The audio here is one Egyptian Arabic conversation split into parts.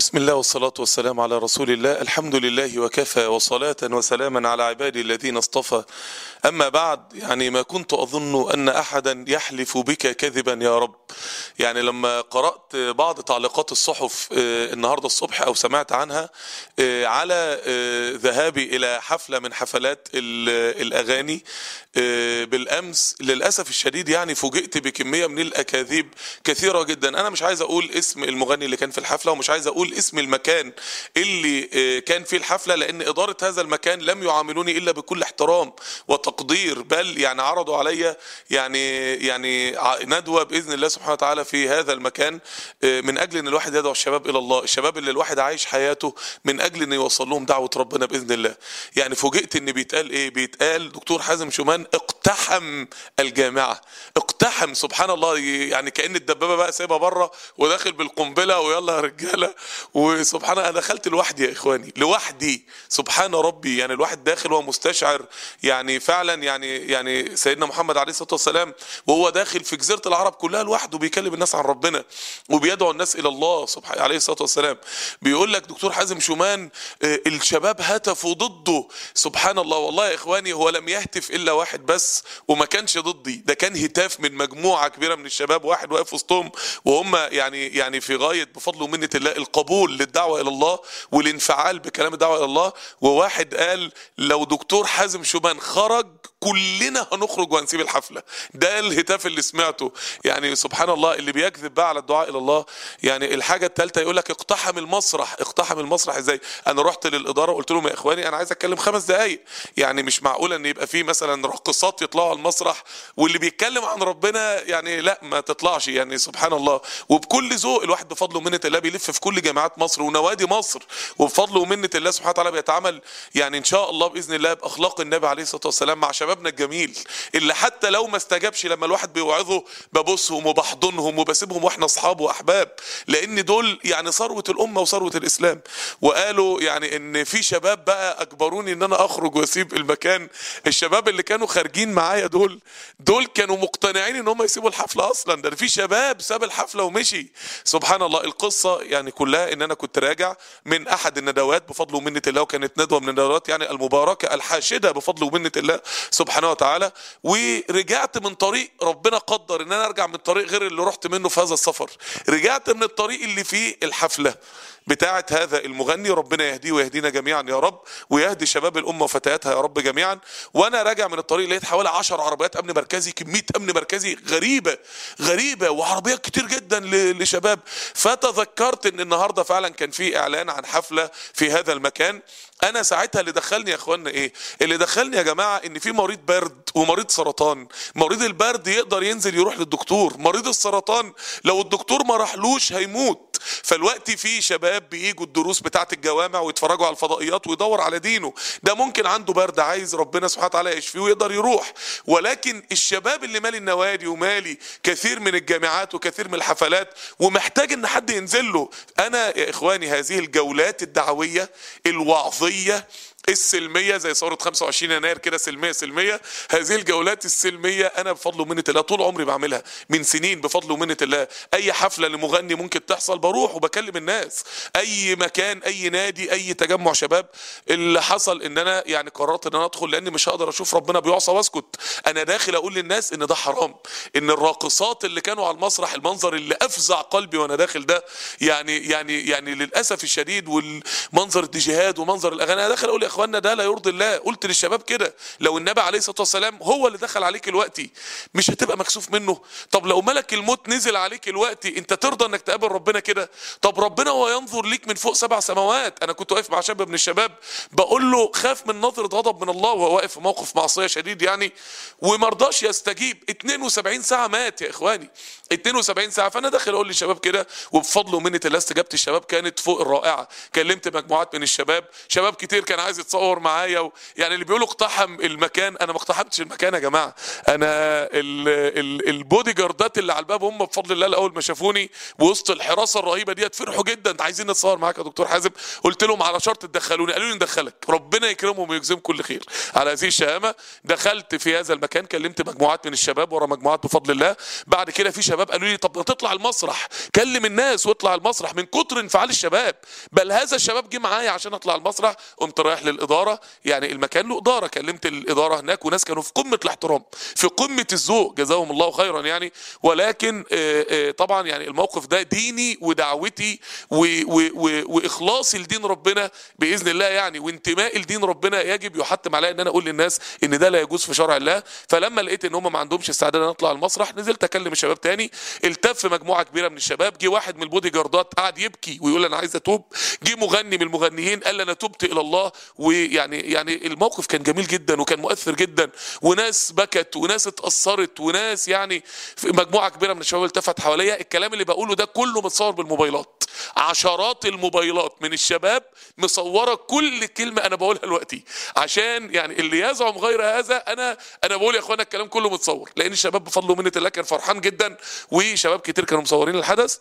بسم الله والصلاة والسلام على رسول الله الحمد لله وكفى وصلاة وسلاما على عبادي الذين اصطفى أما بعد يعني ما كنت أظن أن أحدا يحلف بك كذبا يا رب يعني لما قرأت بعض تعليقات الصحف آه، النهاردة الصبح أو سمعت عنها آه، على آه، ذهابي إلى حفلة من حفلات ال- الأغاني آه، بالأمس للأسف الشديد يعني فوجئت بكمية من الأكاذيب كثيرة جدا أنا مش عايز أقول اسم المغني اللي كان في الحفلة ومش عايز أقول اسم المكان اللي آه، كان فيه الحفلة لأن إدارة هذا المكان لم يعاملوني إلا بكل احترام وتقدير بل يعني عرضوا عليا يعني يعني ع- ندوة بإذن الله سبحانه وتعالى في هذا المكان آه، من أجل أن الواحد يدعو الشباب إلى الله الشباب اللي الواحد عايش حياته من أجل أن يوصل لهم دعوة ربنا بإذن الله يعني فوجئت أن بيتقال إيه بيتقال دكتور حازم شومان اقتحم الجامعة اقتحم سبحان الله يعني كأن الدبابة بقى سايبها بره وداخل بالقنبلة ويلا يا رجالة وسبحان الله أنا دخلت لوحدي يا إخواني لوحدي سبحان ربي يعني الواحد داخل وهو مستشعر يعني فعلا يعني يعني سيدنا محمد عليه الصلاة والسلام وهو داخل في جزيرة العرب كلها لوحده بيكلم الناس عن ربنا وبيدعو الناس إلى الله سبحانه عليه الصلاة والسلام بيقول لك دكتور حازم شومان آه، الشباب هتفوا ضده سبحان الله والله يا إخواني هو لم يهتف إلا واحد بس وما كانش ضدي ده كان هتاف من مجموعة كبيرة من الشباب واحد واقف وسطهم وهم يعني يعني في غاية بفضل ومنة الله القبول للدعوة إلى الله والانفعال بكلام الدعوة إلى الله وواحد قال لو دكتور حازم شومان خرج كلنا هنخرج وهنسيب الحفلة ده الهتاف اللي سمعته يعني سبحان الله اللي بيكذب بقى على الدعاء إلى الله يعني الحاجة الثالثة يقول لك اقتحم المسرح اقتحم المسرح ازاي انا رحت للإدارة وقلت لهم يا اخواني انا عايز اتكلم خمس دقايق يعني مش معقولة ان يبقى في مثلا راقصات يطلعوا على المسرح واللي بيتكلم عن ربنا يعني لا ما تطلعش يعني سبحان الله وبكل ذوق الواحد بفضل ومنة الله بيلف في كل جامعات مصر ونوادي مصر وبفضل ومنة الله سبحانه وتعالى بيتعامل يعني ان شاء الله باذن الله باخلاق النبي عليه الصلاه والسلام مع شبابنا الجميل اللي حتى لو ما استجابش لما الواحد بيوعظه ببوسهم وبحضنهم وبسيبهم واحنا اصحاب واحباب لان دول يعني ثروه الامه وثروه الاسلام وقالوا يعني ان في شباب بقى اجبروني ان انا اخرج واسيب المكان الشباب اللي كانوا خارجين معايا دول دول كانوا مقتنعين ان هم يسيبوا الحفله اصلا ده في شباب ساب الحفله ومشي سبحان الله القصه يعني كلها ان انا كنت راجع من احد الندوات بفضل ومنه الله وكانت ندوه من الندوات يعني المباركه الحاشده بفضل ومنه الله سبحانه وتعالى ورجعت من طريق ربنا قدر ان انا ارجع من طريق غير اللي رحت منه في هذا السفر رجعت من الطريق اللي فيه الحفله بتاعة هذا المغني ربنا يهديه ويهدينا جميعا يا رب ويهدي شباب الأمة وفتياتها يا رب جميعا وأنا راجع من الطريق لقيت حوالي 10 عربيات أمن مركزي كمية أمن مركزي غريبة غريبة وعربيات كتير جدا ل- لشباب فتذكرت إن النهاردة فعلا كان في إعلان عن حفلة في هذا المكان انا ساعتها اللي دخلني يا اخوانا ايه اللي دخلني يا جماعه ان في مريض برد ومريض سرطان مريض البرد يقدر ينزل يروح للدكتور مريض السرطان لو الدكتور ما راحلوش هيموت فالوقت في شباب بييجوا الدروس بتاعه الجوامع ويتفرجوا على الفضائيات ويدور على دينه ده ممكن عنده برد عايز ربنا سبحانه وتعالى يشفيه ويقدر يروح ولكن الشباب اللي مالي النوادي ومالي كثير من الجامعات وكثير من الحفلات ومحتاج ان حد ينزل له انا يا اخواني هذه الجولات الدعويه الوعظيه السلميه زي ثوره 25 يناير كده سلميه سلميه هذه الجولات السلميه انا بفضل ومنه الله طول عمري بعملها من سنين بفضل ومنه الله اي حفله لمغني ممكن تحصل بروح وبكلم الناس اي مكان اي نادي اي تجمع شباب اللي حصل ان انا يعني قررت ان انا ادخل لاني مش هقدر اشوف ربنا بيعصى واسكت انا داخل اقول للناس ان ده حرام ان الراقصات اللي كانوا على المسرح المنظر اللي افزع قلبي وانا داخل ده يعني يعني يعني للاسف الشديد والمنظر الديجيهات ومنظر الاغاني انا داخل اقول يا اخوانا ده لا يرضي الله قلت للشباب كده لو النبي عليه الصلاه والسلام هو اللي دخل عليك الوقتي مش هتبقى مكسوف منه طب لو ملك الموت نزل عليك الوقتي انت ترضى انك تقابل ربنا كده طب ربنا هو ينظر ليك من فوق سبع سماوات انا كنت واقف مع شاب من الشباب بقول له خاف من نظره غضب من الله وهو واقف في موقف معصيه شديد يعني وما رضاش يستجيب 72 ساعه مات يا اخواني 72 ساعه فانا داخل اقول للشباب كده وبفضل ومنه الله استجابه الشباب كانت فوق الرائعه كلمت مجموعات من الشباب شباب كتير كان عايز يتصور معايا و... يعني اللي بيقولوا اقتحم المكان انا ما اقتحمتش المكان يا جماعه انا ال... ال... البودي جاردات اللي على الباب هم بفضل الله الاول ما شافوني وسط الحراسه الرهيبه ديت فرحوا جدا عايزين نتصور معاك يا دكتور حازم قلت لهم على شرط تدخلوني قالوا لي ندخلك ربنا يكرمهم ويجزيهم كل خير على هذه الشهامه دخلت في هذا المكان كلمت مجموعات من الشباب ورا مجموعات بفضل الله بعد كده في شباب الشباب قالوا لي طب تطلع المسرح كلم الناس واطلع المسرح من كتر انفعال الشباب بل هذا الشباب جه معايا عشان اطلع المسرح قمت رايح للاداره يعني المكان له اداره كلمت الاداره هناك وناس كانوا في قمه الاحترام في قمه الذوق جزاهم الله خيرا يعني ولكن آه، آه، طبعا يعني الموقف ده ديني ودعوتي و و و واخلاصي لدين ربنا باذن الله يعني وانتمائي لدين ربنا يجب يحتم عليا ان انا اقول للناس ان ده لا يجوز في شرع الله فلما لقيت ان هم ما عندهمش استعداد ان اطلع المسرح نزلت اكلم الشباب تاني التف مجموعه كبيره من الشباب جه واحد من البودي جاردات قعد يبكي ويقول انا عايز اتوب جه مغني من المغنيين قال انا تبت الى الله ويعني يعني الموقف كان جميل جدا وكان مؤثر جدا وناس بكت وناس اتاثرت وناس يعني في مجموعه كبيره من الشباب التفت حواليا الكلام اللي بقوله ده كله متصور بالموبايلات عشرات الموبايلات من الشباب مصوره كل كلمه انا بقولها دلوقتي عشان يعني اللي يزعم غير هذا انا انا بقول يا اخوانا الكلام كله متصور لان الشباب بفضل ومنه الله كان فرحان جدا وشباب كتير كانوا مصورين الحدث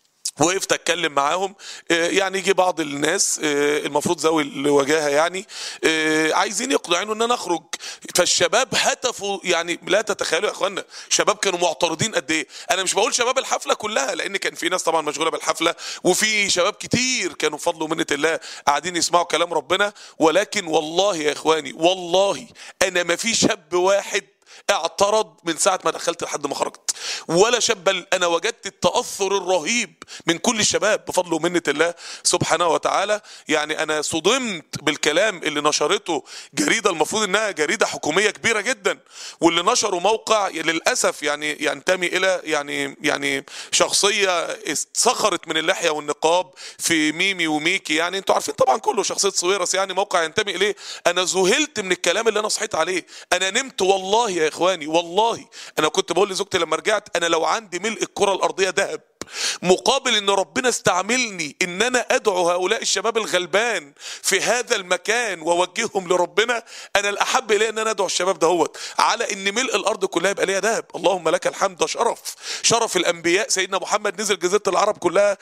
وقفت اتكلم معاهم آه، يعني يجي بعض الناس آه، المفروض ذوي الوجاهه يعني آه، عايزين يقنعوني ان انا اخرج فالشباب هتفوا يعني لا تتخيلوا يا اخوانا شباب كانوا معترضين قد ايه انا مش بقول شباب الحفله كلها لان كان في ناس طبعا مشغوله بالحفله وفي شباب كتير كانوا بفضل ومنه الله قاعدين يسمعوا كلام ربنا ولكن والله يا اخواني والله انا ما في شاب واحد اعترض من ساعة ما دخلت لحد ما خرجت ولا شاب بل أنا وجدت التأثر الرهيب من كل الشباب بفضل ومنة الله سبحانه وتعالى يعني أنا صدمت بالكلام اللي نشرته جريدة المفروض إنها جريدة حكومية كبيرة جدا واللي نشروا موقع للأسف يعني ينتمي إلى يعني يعني شخصية سخرت من اللحية والنقاب في ميمي وميكي يعني انتوا عارفين طبعا كله شخصية سويرس يعني موقع ينتمي إليه أنا ذهلت من الكلام اللي أنا صحيت عليه أنا نمت والله يا إخواني والله أنا كنت بقول لزوجتي لما رجعت أنا لو عندي ملء الكرة الأرضية ذهب مقابل ان ربنا استعملني ان انا ادعو هؤلاء الشباب الغلبان في هذا المكان واوجههم لربنا انا الاحب الي ان انا ادعو الشباب دهوت على ان ملء الارض كلها يبقى ليها ذهب اللهم لك الحمد ده شرف شرف الانبياء سيدنا محمد نزل جزيره العرب كلها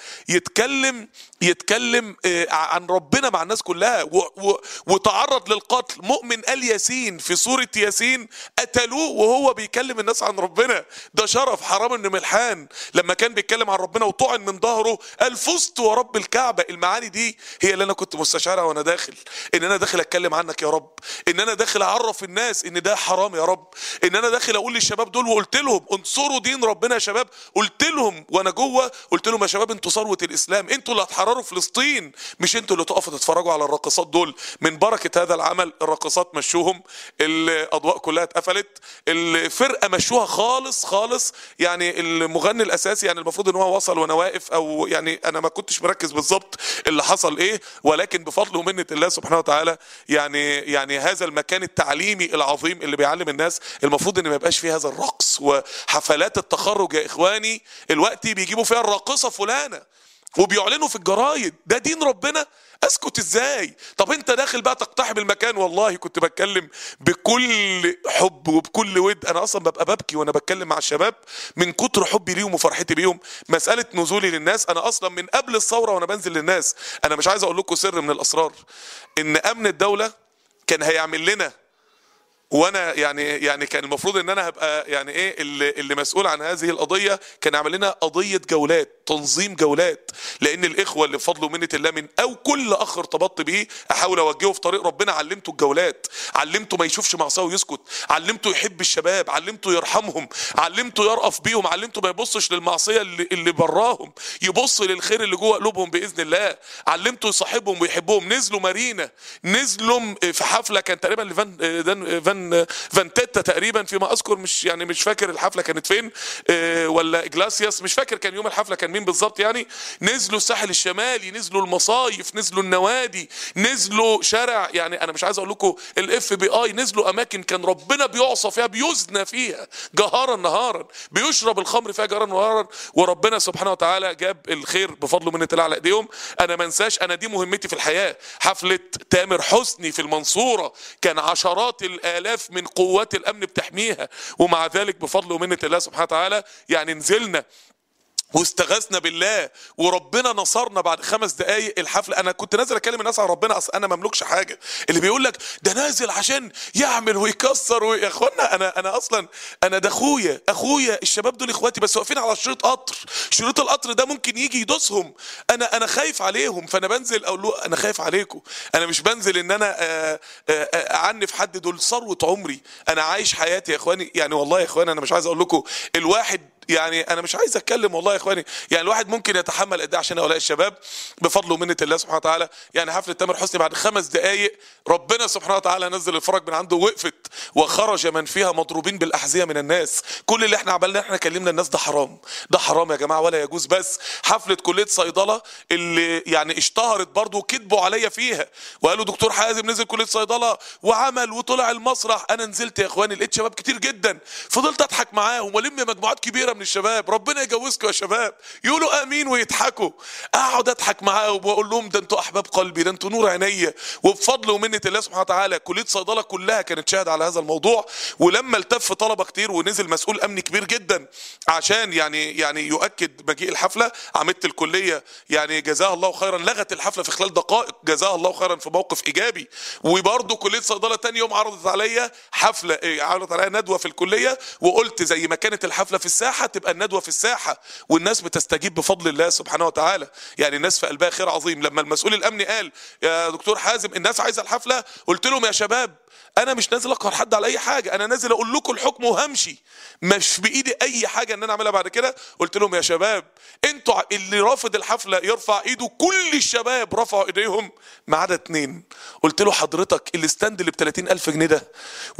يتكلم يتكلم آه، عن ربنا مع الناس كلها و و وتعرض للقتل مؤمن ال ياسين في سوره ياسين قتلوه وهو بيكلم الناس عن ربنا ده شرف حرام بن ملحان لما كان بيتكلم عن ربنا وطعن من ظهره قال فزت ورب الكعبه المعاني دي هي اللي انا كنت مستشعرها وانا داخل ان انا داخل اتكلم عنك يا رب ان انا داخل اعرف الناس ان ده حرام يا رب ان انا داخل اقول للشباب دول وقلت لهم انصروا دين ربنا يا شباب قلت لهم وانا جوه قلت لهم يا شباب انتوا ثروه الاسلام انتوا اللي هتحرروا فلسطين مش انتوا اللي تقفوا تتفرجوا على الراقصات دول من بركه هذا العمل الراقصات مشوهم الاضواء كلها اتقفلت الفرقه مشوها خالص خالص يعني المغني الاساسي يعني المفروض ان هو وصل وانا واقف او يعني انا ما كنتش مركز بالظبط اللي حصل ايه ولكن بفضل ومنه الله سبحانه وتعالى يعني يعني هذا المكان التعليمي العظيم اللي بيعلم الناس المفروض ان ما يبقاش فيه هذا الرقص وحفلات التخرج يا اخواني الوقت بيجيبوا فيها الراقصه فلانه وبيعلنوا في الجرايد ده دين ربنا اسكت ازاي طب انت داخل بقى تقتحم المكان والله كنت بتكلم بكل حب وبكل ود انا اصلا ببقى ببكي وانا بتكلم مع الشباب من كتر حبي ليهم وفرحتي بيهم مساله نزولي للناس انا اصلا من قبل الثوره وانا بنزل للناس انا مش عايز اقول لكم سر من الاسرار ان امن الدوله كان هيعمل لنا وانا يعني يعني كان المفروض ان انا هبقى يعني ايه اللي, اللي مسؤول عن هذه القضيه كان عمل لنا قضيه جولات تنظيم جولات لان الاخوه اللي بفضل ومنه الله من او كل اخ ارتبطت بيه احاول اوجهه في طريق ربنا علمته الجولات علمته ما يشوفش معصيه ويسكت علمته يحب الشباب علمته يرحمهم علمته يرأف بيهم علمته ما يبصش للمعصيه اللي, اللي براهم يبص للخير اللي جوه قلوبهم باذن الله علمته يصاحبهم ويحبهم نزلوا مارينا نزلوا في حفله كان تقريبا لفان فان, فان فانتيتا تقريبا فيما اذكر مش يعني مش فاكر الحفله كانت فين اه ولا اجلاسياس مش فاكر كان يوم الحفله كان مين بالظبط يعني نزلوا الساحل الشمالي نزلوا المصايف نزلوا النوادي نزلوا شارع يعني انا مش عايز اقول لكم الاف بي اي نزلوا اماكن كان ربنا بيعصى فيها بيزنى فيها جهارا نهارا بيشرب الخمر فيها جهارا نهارا وربنا سبحانه وتعالى جاب الخير بفضله من على ايديهم انا ما انساش انا دي مهمتي في الحياه حفله تامر حسني في المنصوره كان عشرات الالاف من قوات الامن بتحميها ومع ذلك بفضل ومنه الله سبحانه وتعالى يعني نزلنا واستغاثنا بالله وربنا نصرنا بعد خمس دقايق الحفله انا كنت نازل اكلم الناس عن ربنا اصل انا مملكش حاجه اللي بيقول لك ده نازل عشان يعمل ويكسر وي... يا اخوانا انا انا اصلا انا ده اخويا اخويا الشباب دول اخواتي بس واقفين على شريط قطر شريط القطر ده ممكن يجي يدوسهم انا انا خايف عليهم فانا بنزل اقول له انا خايف عليكم انا مش بنزل ان انا آه، آه، آه، اعنف حد دول ثروه عمري انا عايش حياتي يا اخواني يعني والله يا اخواني انا مش عايز اقول لكم الواحد يعني انا مش عايز اتكلم والله يا اخواني يعني الواحد ممكن يتحمل قد ايه عشان هؤلاء الشباب بفضل ومنه الله سبحانه وتعالى يعني حفله تامر حسني بعد خمس دقائق ربنا سبحانه وتعالى نزل الفرج من عنده وقفت وخرج من فيها مضروبين بالاحذيه من الناس كل اللي احنا عملناه احنا كلمنا الناس ده حرام ده حرام يا جماعه ولا يجوز بس حفله كليه صيدله اللي يعني اشتهرت برضه وكذبوا عليا فيها وقالوا دكتور حازم نزل كليه صيدله وعمل وطلع المسرح انا نزلت يا اخواني لقيت شباب كتير جدا فضلت اضحك معاهم والم مجموعات كبيره من الشباب ربنا يجوزكم يا شباب يقولوا امين ويضحكوا اقعد اضحك معاهم واقول لهم ده انتوا احباب قلبي ده انتوا نور عينيا وبفضل ومنه الله سبحانه وتعالى كليه صيدله كلها كانت شاهده على هذا الموضوع ولما التف طلبه كتير ونزل مسؤول امني كبير جدا عشان يعني يعني يؤكد مجيء الحفله عميده الكليه يعني جزاها الله خيرا لغت الحفله في خلال دقائق جزاها الله خيرا في موقف ايجابي وبرضه كليه صيدله تاني يوم عرضت عليا حفله إيه، عرضت عليا ندوه في الكليه وقلت زي ما كانت الحفله في الساحه تبقى الندوه في الساحه والناس بتستجيب بفضل الله سبحانه وتعالى يعني الناس في قلبها خير عظيم لما المسؤول الامني قال يا دكتور حازم الناس عايزه الحفله قلت لهم يا شباب انا مش نازل اقهر حد على اي حاجه انا نازل اقول لكم الحكم وهمشي مش بايدي اي حاجه ان انا اعملها بعد كده قلت لهم يا شباب انتوا ع- اللي رافض الحفله يرفع ايده كل الشباب رفعوا ايديهم ما عدا اتنين قلت له حضرتك الاستاند اللي ب 30000 جنيه ده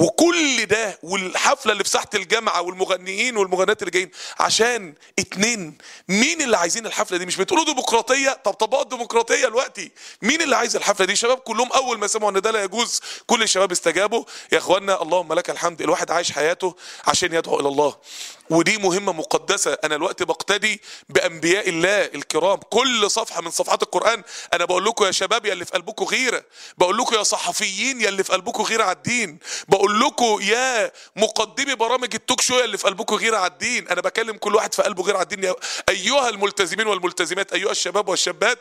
وكل ده والحفله اللي في ساحه الجامعه والمغنيين والمغنيات اللي جايين عشان اتنين مين اللي عايزين الحفله دي مش بتقولوا ديمقراطيه طب طبقوا الديمقراطيه دلوقتي مين اللي عايز الحفله دي شباب كلهم اول ما سمعوا ان ده لا يجوز كل الشباب استجابوا يا اخوانا اللهم لك الحمد الواحد عايش حياته عشان يدعو الى الله ودي مهمه مقدسه انا الوقت بقتدي بانبياء الله الكرام كل صفحه من صفحات القران انا بقول لكم يا شباب يا اللي في قلبكم غيره بقول لكم يا صحفيين يا اللي في قلبكم غيره على الدين بقول لكم يا مقدمي برامج التوك شو يا اللي في قلبكم غيره على الدين انا بكلم كل واحد في قلبه غيره على الدين يا ايها الملتزمين والملتزمات ايها الشباب والشابات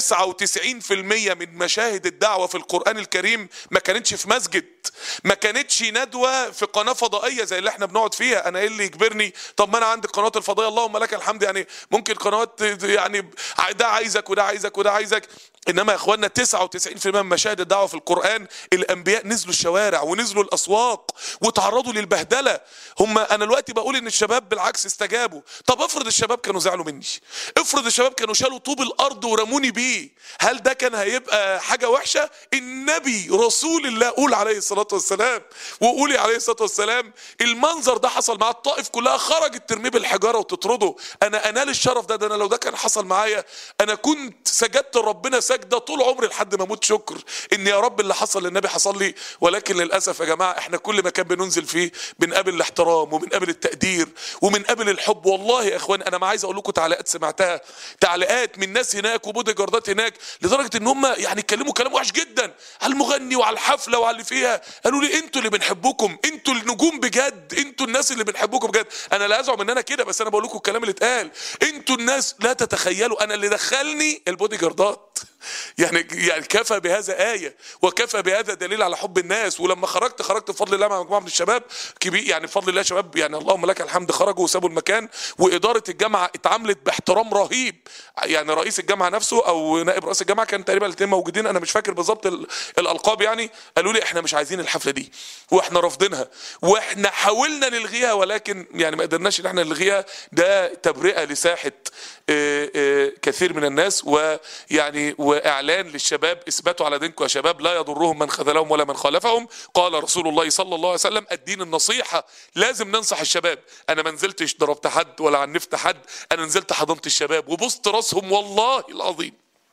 99% من مشاهد الدعوه في القران الكريم ما كانتش في مسجد ما كانتش ندوه في قناه فضائيه زي اللي احنا بنقعد فيها انا ايه اللي يجبرني طب ما انا عندي القنوات الفضائيه اللهم لك الحمد يعني ممكن قنوات يعني ده عايزك وده عايزك وده عايزك انما يا اخوانا 99% من مشاهد الدعوه في القران الانبياء نزلوا الشوارع ونزلوا الاسواق وتعرضوا للبهدله هم انا دلوقتي بقول ان الشباب بالعكس استجابوا طب افرض الشباب كانوا زعلوا مني افرض الشباب كانوا شالوا طوب الارض ورموني بيه هل ده كان هيبقى حاجه وحشه النبي رسول الله قول عليه الصلاه والسلام وقولي عليه الصلاه والسلام المنظر ده حصل مع الطائف كلها خرجت ترميه بالحجاره وتطرده انا انال الشرف ده ده انا لو ده كان حصل معايا انا كنت سجدت لربنا سجده طول عمري لحد ما اموت شكر ان يا رب اللي حصل للنبي حصل لي ولكن للاسف يا جماعه احنا كل مكان بننزل فيه بنقابل الاحترام وبنقابل التقدير وبنقابل الحب والله يا اخوان انا ما عايز اقول لكم تعليقات سمعتها تعليقات من ناس هناك وبودي جاردات هناك لدرجه ان هم يعني اتكلموا كلام وحش جدا على المغني وعلى الحفله وعلى اللي فيها قالوا لي انتوا اللي بنحبكم انتوا النجوم بجد انتوا الناس اللي بنحبكم بجد انا لا ازعم ان انا كده بس انا بقول لكم الكلام اللي اتقال انتوا الناس لا تتخيلوا انا اللي دخلني البودي جاردات يعني يعني كفى بهذا آية وكفى بهذا دليل على حب الناس ولما خرجت خرجت بفضل الله مع مجموعة من الشباب كبير يعني بفضل الله شباب يعني اللهم لك الحمد خرجوا وسابوا المكان وإدارة الجامعة اتعاملت باحترام رهيب يعني رئيس الجامعة نفسه أو نائب رئيس الجامعة كان تقريبا الاثنين موجودين أنا مش فاكر بالظبط ال- الألقاب يعني قالوا لي احنا مش عايزين الحفلة دي واحنا رافضينها واحنا حاولنا نلغيها ولكن يعني ما قدرناش ان احنا نلغيها ده تبرئة لساحة آه، آه، كثير من الناس ويعني واعلان للشباب اثبتوا على دينكم يا شباب لا يضرهم من خذلهم ولا من خالفهم قال رسول الله صلى الله عليه وسلم الدين النصيحه لازم ننصح الشباب انا ما نزلتش ضربت حد ولا عنفت حد انا نزلت حضنت الشباب وبصت راسهم والله العظيم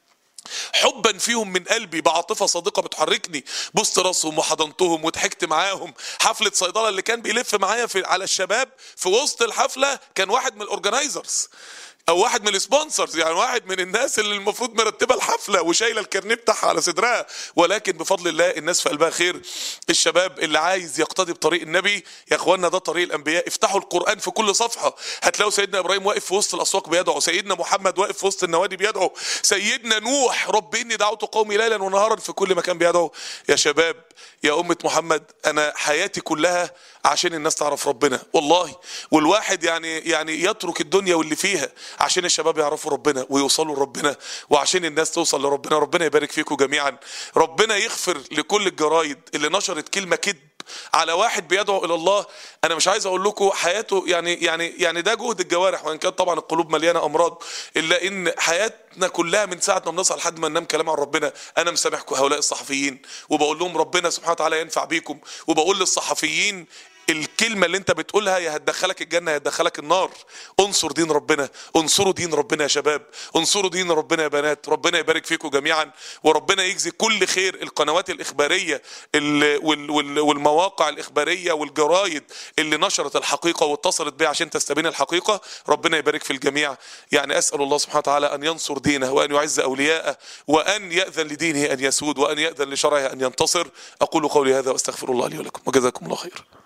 حبا فيهم من قلبي بعاطفه صادقه بتحركني بصت راسهم وحضنتهم وضحكت معاهم حفله صيدله اللي كان بيلف معايا في على الشباب في وسط الحفله كان واحد من الاورجنايزرز او واحد من السبونسرز يعني واحد من الناس اللي المفروض مرتبه الحفله وشايله الكارنيه بتاعها على صدرها ولكن بفضل الله الناس في قلبها خير الشباب اللي عايز يقتدي بطريق النبي يا اخوانا ده طريق الانبياء افتحوا القران في كل صفحه هتلاقوا سيدنا ابراهيم واقف في وسط الاسواق بيدعو سيدنا محمد واقف في وسط النوادي بيدعو سيدنا نوح رب اني دعوت قومي ليلا ونهارا في كل مكان بيدعو يا شباب يا أمة محمد أنا حياتي كلها عشان الناس تعرف ربنا والله والواحد يعني يعني يترك الدنيا واللي فيها عشان الشباب يعرفوا ربنا ويوصلوا لربنا وعشان الناس توصل لربنا ربنا يبارك فيكم جميعا ربنا يغفر لكل الجرايد اللي نشرت كلمة كذب على واحد بيدعو الى الله انا مش عايز اقول لكم حياته يعني يعني يعني ده جهد الجوارح وان كانت طبعا القلوب مليانه امراض الا ان حياتنا كلها من ساعه ما بنصحى لحد ما ننام كلام عن ربنا انا مسامحكم هؤلاء الصحفيين وبقول لهم ربنا سبحانه وتعالى ينفع بيكم وبقول للصحفيين الكلمة اللي انت بتقولها يا هتدخلك الجنة يا هتدخلك النار انصر دين ربنا انصروا دين ربنا يا شباب انصروا دين ربنا يا بنات ربنا يبارك فيكم جميعا وربنا يجزي كل خير القنوات الإخبارية ال- وال- وال- والمواقع الإخبارية والجرايد اللي نشرت الحقيقة واتصلت بها عشان تستبين الحقيقة ربنا يبارك في الجميع يعني أسأل الله سبحانه وتعالى أن ينصر دينه وأن يعز أولياءه وأن يأذن لدينه أن يسود وأن يأذن لشرعه أن ينتصر أقول قولي هذا وأستغفر الله لي ولكم وجزاكم الله خير